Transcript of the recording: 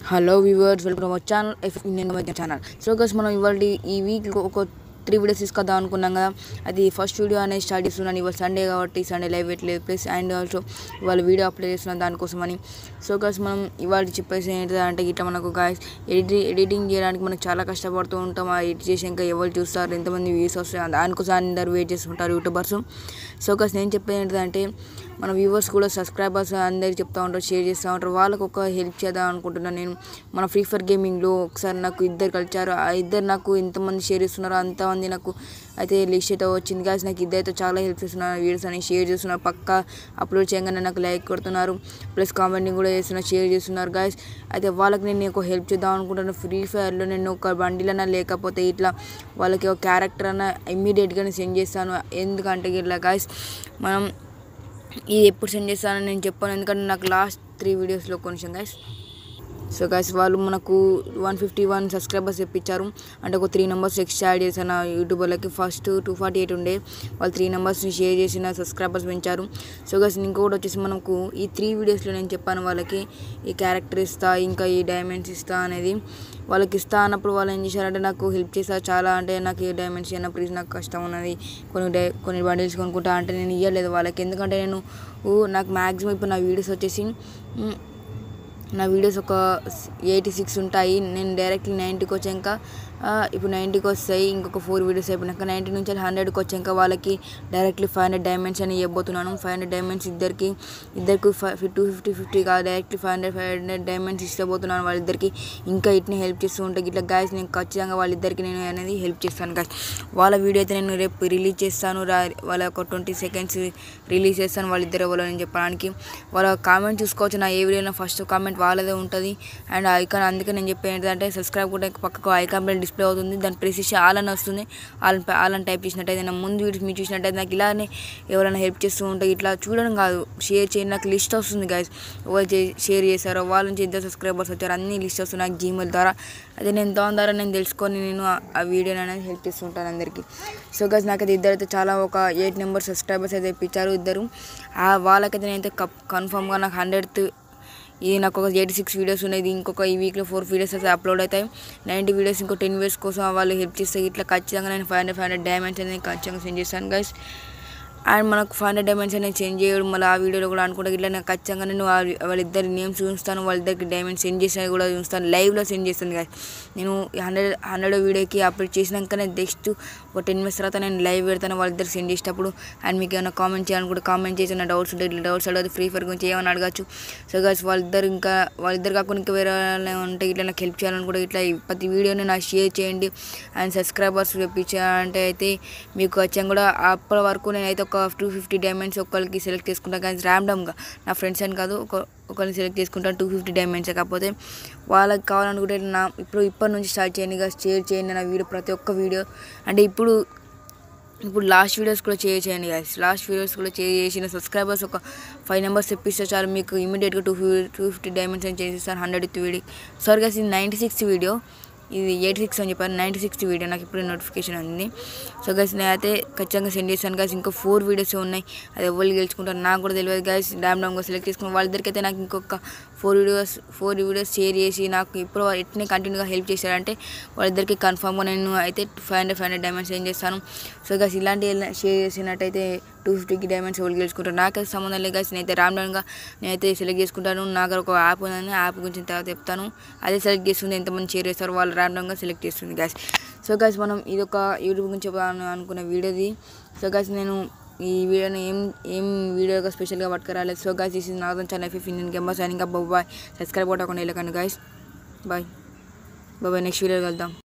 hello viewers welcome our channel F Indian మధ్య channel so guys మనం ఇవాళ ఈ వీక్ ఒక త్రీ వీడియోస్ తీసుకొద్దాం అనుకున్నాం కదా అది ఫస్ట్ వీడియో అనేది స్టార్ట్ చేస్తున్నాను ఇవాళ సండే కాబట్టి సండే లైవ్ పెట్టలేదు ప్లస్ అండ్ ఆల్సో ఇవాళ వీడియో అప్లోడ్ చేస్తున్నాను దానికోసం అని సో గస్ మనం ఇవాళ చెప్పేసి ఏంటంటే ఇట్లా మనకు గాయస్ ఎడిటింగ్ ఎడిటింగ్ చేయడానికి మనకు చాలా కష్టపడుతూ ఉంటాం ఆ ఎడిట్ చేసాక ఎవరు చూస్తారు ఎంతమంది వ్యూస్ వస్తాయి దానికోసం అందరు వెయిట్ చేస్తుంటారు యూట్యూబర్స్ సో గస్ నేను చెప్పేది ఏంటంటే మన వ్యూవర్స్ కూడా సబ్స్క్రైబర్స్ అందరికి చెప్తా ఉంటారు షేర్ చేస్తూ ఉంటారు వాళ్ళకు ఒక హెల్ప్ చేద్దాం అనుకుంటున్నాను నేను మన ఫ్రీ ఫైర్ గేమింగ్లో ఒకసారి నాకు ఇద్దరు కలిచారు ఆ ఇద్దరు నాకు ఎంతమంది షేర్ చేస్తున్నారో అంతమంది నాకు అయితే లిస్ట్ అయితే వచ్చింది కాదు నాకు ఇద్దరైతే చాలా హెల్ప్ చేస్తున్నారు వీడియోస్ అని షేర్ చేస్తున్నారు పక్కా అప్లోడ్ చేయగానే నాకు లైక్ కొడుతున్నారు ప్లస్ కామెంటింగ్ కూడా చేస్తున్నారు షేర్ చేస్తున్నారు గాయస్ అయితే వాళ్ళకి నేను ఒక హెల్ప్ చేద్దాం అనుకుంటున్నాను ఫ్రీ ఫైర్లో నేను ఒక బండిలన్నా లేకపోతే ఇట్లా వాళ్ళకి ఒక క్యారెక్టర్ అన్న ఇమ్మీడియట్గానే సెండ్ చేస్తాను ఎందుకంటే ఇట్లా గాయస్ మనం ఇది ఎప్పుడు సెండ్ చేస్తానని నేను చెప్పాను ఎందుకంటే నాకు లాస్ట్ త్రీ వీడియోస్లో కొంచెం గైస్ సో గైస్ వాళ్ళు మనకు వన్ ఫిఫ్టీ వన్ సబ్స్క్రైబర్స్ తెప్పించారు అంటే ఒక త్రీ నెంబర్స్ ఎక్స్ట్రా యాడ్ చేసిన యూట్యూబర్లకి ఫస్ట్ టూ ఫార్టీ ఎయిట్ ఉండే వాళ్ళు త్రీ నెంబర్స్ని షేర్ చేసిన సబ్స్క్రైబర్స్ పెంచారు సో గైస్ ఇంకొకటి వచ్చేసి మనకు ఈ త్రీ వీడియోస్లో నేను చెప్పాను వాళ్ళకి ఈ క్యారెక్టర్ ఇస్తా ఇంకా ఈ డైమండ్స్ ఇస్తా అనేది వాళ్ళకి ఇస్తా అన్నప్పుడు వాళ్ళు ఏం చేశారంటే నాకు హెల్ప్ చేశారు చాలా అంటే నాకు ఈ డైమండ్స్ అన్నప్పుడు ఇది నాకు కష్టం ఉన్నది కొన్ని డై కొన్ని బండిల్స్ కొనుక్కుంటా అంటే నేను ఇవ్వలేదు వాళ్ళకి ఎందుకంటే నేను ఊ, నాకు మ్యాక్సిమం ఇప్పుడు నా వీడియోస్ వచ్చేసి మ్, నా వీడియోస్ ఒక ఎయిటీ సిక్స్ ఉంటాయి నేను డైరెక్ట్లీ నైంటీకి వచ్చాక ఆ, ఇప్పుడు నైంటీకి వస్తాయి ఇంకొక ఫోర్ వీడియోస్ అయిపోయినాక నైంటీ నుంచి హండ్రెడ్కి వచ్చాక వాళ్ళకి డైరెక్ట్లీ ఫైవ్ హండ్రెడ్ డైమండ్స్ అని ఇవ్వబోతున్నాను ఫైవ్ హండ్రెడ్ డైమండ్స్ ఇద్దరికి ఇద్దరికి ఫైవ్ టూ ఫిఫ్టీ ఫిఫ్టీ కాదు directly five hundred five hundred diamonds ఇష్టపోతున్నాను వాళ్ళిద్దరికి ఇంకా ఇట్ని హెల్ప్ చేస్తూ ఉంటాయి ఇట్లా గాయస్ నేను ఖచ్చితంగా వాళ్ళిద్దరికి నేను అనేది హెల్ప్ చేస్తాను గాయస్ వాళ్ళ వీడియో అయితే నేను రేపు రిలీజ్ చేస్తాను రా వాళ్ళ ఒక ట్వంటీ సెకండ్స్ రిలీజ్ చేస్తాను వాళ్ళిద్దరు ఎవరో నేను చెప్పడానికి వాళ్ళ కామెంట్ చూసుకోవచ్చు నా ఏ వీడియోలో ఫస్ట్ కామెంట్ వాళ్ళదే ఉంటుంది అండ్ ఐకాన్ అందుకే నేను చెప్పేది ఏంటంటే సబ్స్క్రైబ్ కూడా పక్కకు ఐకాన్ డిస్ప్లే అవుతుంది దాని ప్రెస్ చేసి ఆల్ అని వస్తుంది ఆల్ ఆల్ అని టైప్ చేసినట్టయితే నా ముందు వీడియోస్ మీరు చూసినట్టయితే నాకు ఇలానే ఎవరైనా హెల్ప్ చేస్తూ ఉంటే ఇట్లా చూడడం కాదు షేర్ చేయండి నాకు లిస్ట్ వస్తుంది గైస్ ఎవరు చే- షేర్ చేశారో వాళ్ళ నుంచి ఇద్దరు సబ్స్క్రైబర్స్ వచ్చారు అన్ని లిస్ట్ వస్తుంది నాకు జీమెయిల్ ద్వారా అదే నేను దాని ద్వారా నేను తెలుసుకొని నేను ఆ- ఆ వీడియోని అనేది హెల్ప్ చేస్తుంటాను అందరికీ సో గైస్ నాకైతే ఇద్దరు అయితే చాలా ఒక ఎయిట్ నెంబర్ సబ్స్క్రైబర్స్ అయితే ఇప్పించారు ఇద్దరు ఆ వాళ్ళకైతే నేనైతే కప్ కన్ఫామ్గా నాకు హండ్రెడ్ ఇది నాకు ఒక ఎయిటీ సిక్స్ వీడియోస్ ఉన్నాయి ఇది ఇంకొక ఈ వీక్లో ఫోర్ వీడియోస్ అయితే అప్లోడ్ అవుతాయి నైంటీ వీడియోస్ ఇంకో టెన్ వీడియోస్ కోసం వాళ్ళు హెల్ప్ చేస్తే ఇట్లా ఖచ్చితంగా నేను five hundred five hundred diamonds అనేది ఖచ్చితంగా సెండ్ చేస్తాను గైస్ అండ్ మనకు ఫైవ్ హండ్రెడ్ డైమండ్స్ అనేది చేంజ్ చేయడం మళ్ళీ ఆ వీడియోలో కూడా అనుకుంటే ఇట్లా నేను ఖచ్చితంగా నేను వాళ్ళ- వాళ్ళిద్దరి నేమ్స్ చూస్తాను వాళ్ళిద్దరికి డైమండ్స్ సెండ్ చేసినవి కూడా చూస్తాను లైవ్లో సెండ్ చేస్తాను కదా నేను హండ్రెడ్ హండ్రెడ్ వీడియోకి అప్లోడ్ చేసినాకనే నెక్స్ట్ ఒక టెన్ మినిట్స్ తర్వాత నేను లైవ్ పెడతాను వాళ్ళిద్దరికి సెండ్ చేసేటప్పుడు అండ్ మీకు ఏమైనా కామెంట్ చేయాలనుకుంటే కామెంట్ చేసి నా డౌట్స్ ఉంటే ఇట్లా డౌట్స్ అడగదు ఫ్రీ ఫైర్ గురించి ఏమైనా అడగచ్చు సో గైస్ వాళ్ళిద్దరు ఇంకా వాళ్ళిద్దరు కాకుండా ఇంకా వేరే వాళ్ళు ఉంటే ఇట్లా నాకు హెల్ప్ చేయాలనుకుంటే ఇట్లా ఈ ప్రతి వీడియోని నాకు షేర్ చేయండి అండ్ సబ్స్క్రైబర్స్ తెప్పించాలంటే అయితే మీకు ఖచ్చితంగా కూడా అప్పటి వరకు నేనైతే ఒక టూ ఫిఫ్టీ డైమండ్స్ ఒకరికి సెలెక్ట్ చేసుకుంటాను కానీ ర్యాండమ్గా నా ఫ్రెండ్స్ అని కాదు ఒక ఒకరిని సెలెక్ట్ చేసుకుంటాను టూ ఫిఫ్టీ డైమండ్స్ కాకపోతే వాళ్ళకి కావాలనుకుంటే నా ఇప్పుడు ఇప్పటి నుంచి స్టార్ట్ చేయండి ఇక షేర్ చేయండి నా వీడియో ప్రతి ఒక్క వీడియో అంటే ఇప్పుడు ఇప్పుడు లాస్ట్ వీడియోస్ కూడా షేర్ చేయండి గైస్ లాస్ట్ వీడియోస్ కూడా షేర్ చేసిన సబ్స్క్రైబర్స్ ఒక ఫైవ్ నెంబర్స్ తెప్పిస్తే చాలు మీకు ఇమీడియట్గా టూ టూ ఫిఫ్టీ డైమండ్స్ అని చేసేస్తాను హండ్రెడ్ వీడియో సారీ గైస్ ఇది నైంటీ సిక్స్ వీడియో ఇది ఎయిటీ సిక్స్ అని చెప్పాను నైంటీ సిక్స్ వీడియో నాకు ఇప్పుడు నోటిఫికేషన్ ఉంది సో గైస్ నేనైతే ఖచ్చితంగా సెండ్ చేశాను గైస్ ఇంకా ఫోర్ వీడియోస్ ఉన్నాయి అది ఎవరు గెలుచుకుంటారు నాకు కూడా తెలియదు గైస్ డామ్ డామ్గా సెలెక్ట్ చేసుకుని వాళ్ళిద్దరికి అయితే నాకు ఇంకొక four videos four videos share చేసి నాకు ఇప్పుడు ఎట్నే కంటిన్యూగా హెల్ప్ చేశారంటే వాళ్ళిద్దరికి కన్ఫామ్గా నేను అయితే five hundred five hundred diamonds ఏం చేస్తాను సో గైస్ ఇలాంటి షేర్ చేసినట్టయితే టూ ఫిఫ్టీకి డైమండ్స్ ఎవరు గెలుచుకుంటారు నాకైతే సంబంధం లేదు గైస్ నేనైతే రామ్డౌన్గా నేనైతే సెలెక్ట్ చేసుకుంటాను నాకు ఒక యాప్ ఉందని యాప్ గురించి తర్వాత చెప్తాను అదే సెలెక్ట్ చేస్తుంది ఎంతమంది షేర్ చేస్తారు వాళ్ళు ర్యాండమ్గా సెలెక్ట్ చేస్తుంది గైస్ సో గైస్ మనం ఇది ఒక యూట్యూబ్ గురించి చెప్పాలని అనుకున్న వీడియోది సో గైస్ నేను ఈ వీడియోని ఏం ఏం వీడియోగా స్పెషల్గా పట్టుకురాలేదు సో గైస్ దిస్ ఇస్ నాదన్ channel F Indian game signing bye subscribe కొట్టకుండా వెళ్ళకండి guys bye bye next video వెళ్దాం